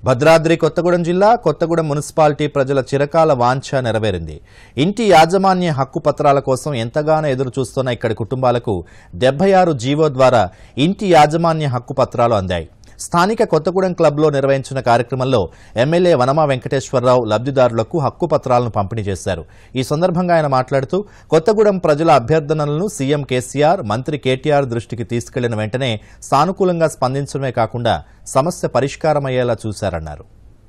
భద్రాద్రి కొత్తగూడెం జిల్లా కొత్తగూడెం మున్సిపాలిటీ ప్రజల చిరకాల వాంఛ నెరవేరింది ఇంటి యాజమాన్య హక్కు పత్రాల కోసం ఎంతగానో ఎదురు చూస్తున్న ఇక్కడి కుటుంబాలకు డెబ్బై ఆరు జీవో ద్వారా ఇంటి యాజమాన్య హక్కు పత్రాలు అందాయి స్థానిక కొత్తగూడెం క్లబ్లో నిర్వహించిన కార్యక్రమంలో ఎమ్మెల్యే వనమా వెంకటేశ్వరరావు లబ్ధిదారులకు హక్కు పత్రాలను పంపిణీ చేశారు ఈ సందర్భంగా ఆయన మాట్లాడుతూ కొత్తగూడెం ప్రజల అభ్యర్థనలను సీఎం కేసీఆర్ మంత్రి కేటీఆర్ దృష్టికి తీసుకెళ్లిన వెంటనే సానుకూలంగా స్పందించడమే కాకుండా సమస్య పరిష్కారమయ్యేలా చూశారన్నారు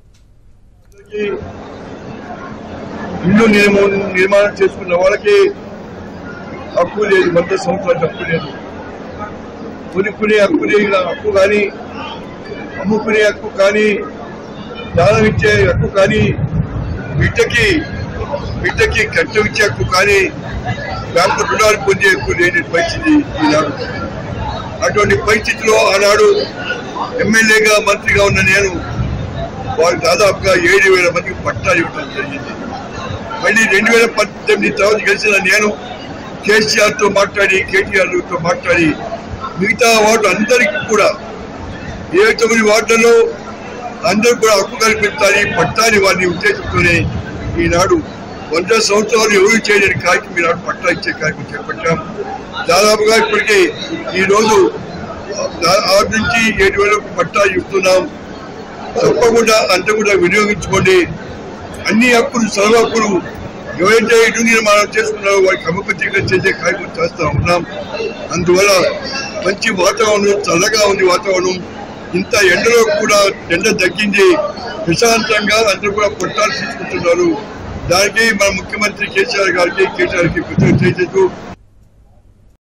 ఇల్లు నిర్మూ- నిర్మాణం చేసుకున్న వాళ్ళకి హక్కు లేదు వంద సంవత్సరాల హక్కు లేదు కొనుక్కునే హక్కు లేదు హక్కు కానీ అమ్ముకునే హక్కు కానీ దానం ఇచ్చే హక్కు కానీ బిడ్డకి బిడ్డకి కట్టం ఇచ్చే హక్కు కానీ బ్యాంకు రుణాలు పొందే హక్కు లేని పరిస్థితి ఈనాడు అటువంటి పరిస్థితిలో ఆనాడు ఎమ్మెల్యేగా మంత్రిగా ఉన్న నేను వారు దాదాపుగా ఏడు వేల మందికి పట్టాలు ఇవ్వడం జరిగింది మళ్ళీ రెండు వేల పద్దెనిమిది తర్వాత గెలిచిన నేను కేసీఆర్ తో మాట్లాడి కేటీఆర్ తో మాట్లాడి మిగతా వార్డు అందరికీ కూడా ఏ తొమ్మిది వార్డులలో అందరూ కూడా హక్కు కల్పించాలి పట్టాలి వారిని ఉద్దేశంతోనే ఈనాడు వంద సంవత్సరాలు ఎవరు చేయలేని కార్యక్రమం ఈనాడు పట్టా ఇచ్చే కార్యక్రమం చేపట్టాం దాదాపుగా ఇప్పటికీ ఈ రోజు ఆ- ఆరు నుంచి ఏడు వేలకు పట్టా ఇస్తున్నాం తప్పకుండా అంతా కూడా వినియోగించుకోండి అన్ని హక్కులు సర్వ హక్కులు ఎవరైతే ఇల్లు నిర్మాణం చేసుకున్నారో వారికి అమ్మకత్రిక చేసే కార్యక్రమం చేస్తా ఉన్నాం అందువల్ల మంచి వాతావరణం చల్లగా ఉంది వాతావరణం ఇంత ఎండలో కూడా ఎండ తగ్గింది ప్రశాంతంగా అందరూ కూడా పొట్టాలు తీసుకుంటున్నారు దానికి మన ముఖ్యమంత్రి కేసీఆర్ గారికి కేటీఆర్కి కృతజ్ఞత చేస్తూ